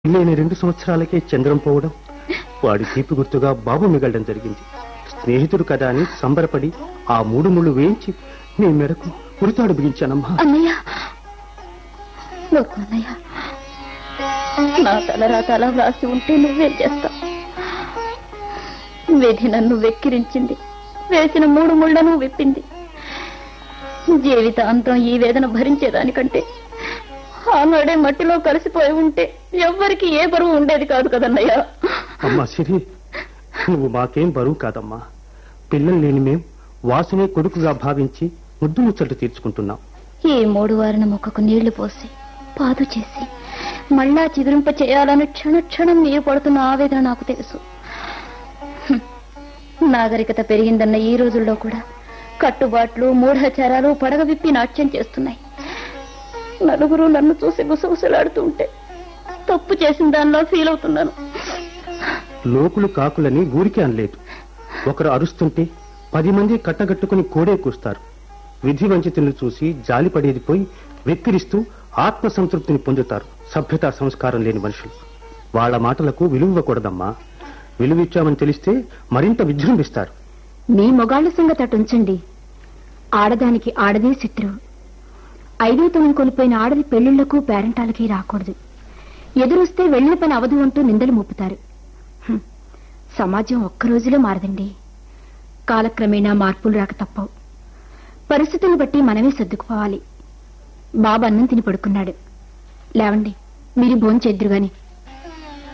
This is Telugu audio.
లేని రెండు సంవత్సరాలకే చంద్రం పోవడం వాడి తీపి గుర్తుగా బాబు మిగలడం జరిగింది స్నేహితుడు కదా అని సంబరపడి ఆ మూడు ముళ్ళు వేయించి నీ మెడకు ఉరితాడు బిగించానమ్మా అన్నయ్య ఊరుకో అన్నయ్య నా తలరా తల వ్రాసి ఉంటే నువ్వేం చేస్తావు విధి నన్ను వెక్కిరించింది వేసిన మూడు ముళ్లను విప్పింది జీవితాంతం ఈ వేదన భరించేదానికంటే ఆనాడే మట్టిలో కలిసిపోయి ఉంటే ఎవ్వరికి ఏ బరువు ఉండేది కాదు కదన్నయ్య అమ్మా సిరి నువ్వు మాకేం బరువు కాదమ్మా పిల్లలు లేని మేం వాసునే కొడుకుగా భావించి ముద్దు ముచ్చట్లు తీర్చుకుంటున్నాం ఈ మూడు వారిన మొక్కకు నీళ్లు పోసి పాదు చేసి మళ్ళా చిగురింప చేయాలని క్షణ క్షణం నీరు పడుతున్న ఆవేదన నాకు తెలుసు హ్మ్. నాగరికత పెరిగిందన్న ఈ రోజుల్లో కూడా కట్టుబాట్లు మూఢాచారాలు పడగ విప్పి నాట్యం చేస్తున్నాయి నలుగురు నన్ను చూసి గుసగుసలాడుతూ ఉంటే తప్పు చేసిన దానిలో ఫీల్ అవుతున్నాను లోకులు కాకులని ఊరికే అనలేదు ఒకరు అరుస్తుంటే పది మంది కట్టగట్టుకుని కోడే కూస్తారు విధి వంచితులను చూసి జాలిపడేది పోయి వెక్కిరిస్తూ ఆత్మ సంతృప్తిని పొందుతారు సభ్యతా సంస్కారం లేని మనుషులు వాళ్ళ మాటలకు విలువకూడదమ్మా విలువిచ్చామని తెలిస్తే మరింత విజృంభిస్తారు మీ మొగాళ్ల సంగతి అటు ఉంచండి ఆడదానికి ఆడదే శత్రువు ఐదో తొమ్మిది కోల్పోయిన ఆడది పెళ్లిళ్లకు పేరంటాలకి రాకూడదు ఎదురొస్తే వెళ్లిన పని అవదు అంటూ నిందలు మోపుతారు హ్మ్. సమాజం ఒక్క రోజులో మారదండి కాలక్రమేణా మార్పులు రాక తప్పవు పరిస్థితులను బట్టి మనమే సర్దుకుపోవాలి బాబు అన్నం తిని పడుకున్నాడు లేవండి మీరు భోంచేద్దురు గాని